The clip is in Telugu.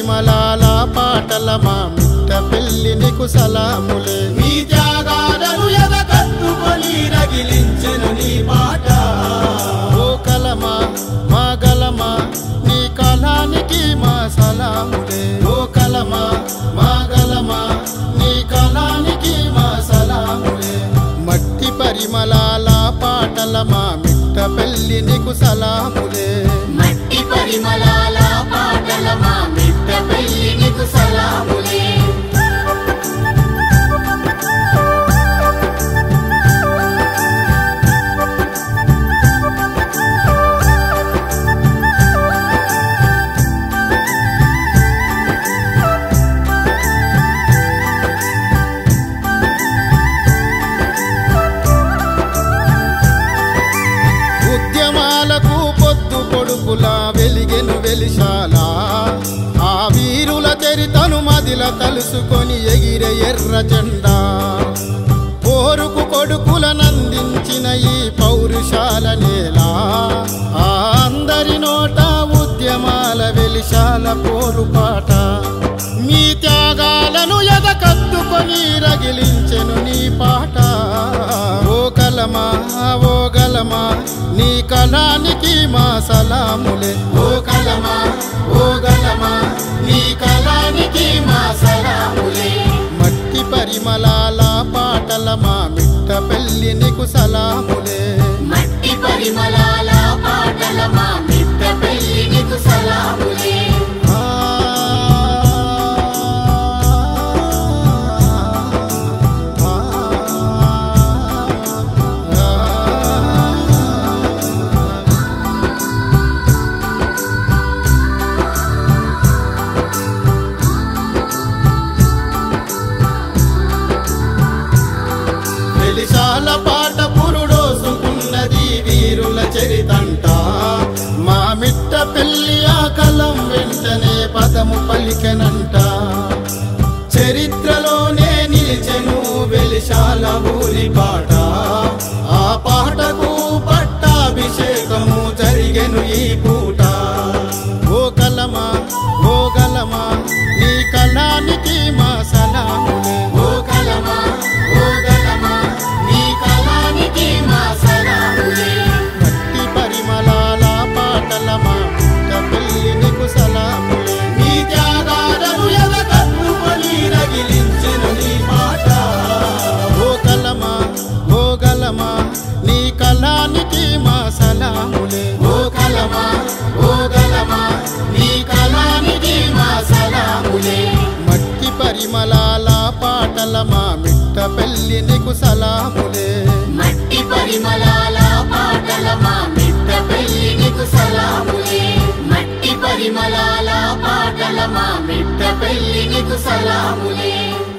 పరిమళాల పాటల మా మిట్ట పెళ్లి నీకు సలాములే మీ త్యాగాలను ఎదగట్టుకొని రగిలించెను నీ పాట ఓ కలమా మా గలమా నీ కళానికి మా సలాములే ఓ కలమా మా గలమా నీ కళానికి మా సలాములే మట్టి పరిమళాల పాటల మా మిట్ట పెళ్లి నీకు సలాములే మట్టి పరిమళాల పాటల మా మిట్ట పెళ్లి నీకు సలాములే ఉద్యమాలకు పొద్దు కొడుకులా వెలిగెను వెలిశాలా ఆ వీరుల చరితను మదిల తలుసుకొని ఎగిరే ఎర్ర జెండా పోరుకు కొడుకులనందించిన ఈ పౌరుషాల నేల ఆ అందరి నోట ఉద్యమాల వెలిశాల పోరుపాట మీ త్యాగాలను ఎదకత్తుకొని రగిలించెను నీ పాట ఓ కలమా ఓ గలమా నీ కళానికి మా సలాములే ఓ కలమా ఓ గలమా నీ కళానికి మా సలాములే మట్టి పరిమళాల పాటల మా మిట్ట పెళ్లి నీకు సలాములే మట్టి పరిమళాల పాటల మా మిట్ట పెళ్లి నీకు సలాములే ఆ, ఆ, ఆ. వెలిశాల పాట పురుడోసుకున్నది వీరుల చరితంట మా మిట్ట పెళ్లి ఆ కలం వెంటనే పదము పలికెనంట చరిత్రలోనే నిలిచెను వెలిశాల ఊరి పాట ఆ పాటకు పట్టాభిషేకము జరిగెను ఈ పూట ఓ కలమా ఓ గలమా నీ కళానికి మా సలాములే ఓ కలమా ఓ గలమా నీ కళానికి మా సలాములే మట్టి పరిమళాల పాటల మా పుట్ట పెళ్లి నీకు సలాములే మీ త్యాగాలను ఎదగట్టుకొని రగిలించెను నీ పాట ఓ కలమా ఓ గలమా నీ కళానికి మా సలాములే ఓ కలమా ఓ గలమా నీ కళానికి మా సలాములే మట్టి పరిమళాల పాటల మా మిట్ట పెళ్లి నీకు సలాములే మట్టి పరిమళాల పాటల మా మిట్ట పెళ్లి నీకు సలాములే మట్టి పరిమళాల పాటల మా మిట్ట పెళ్లి నీకు సలాములే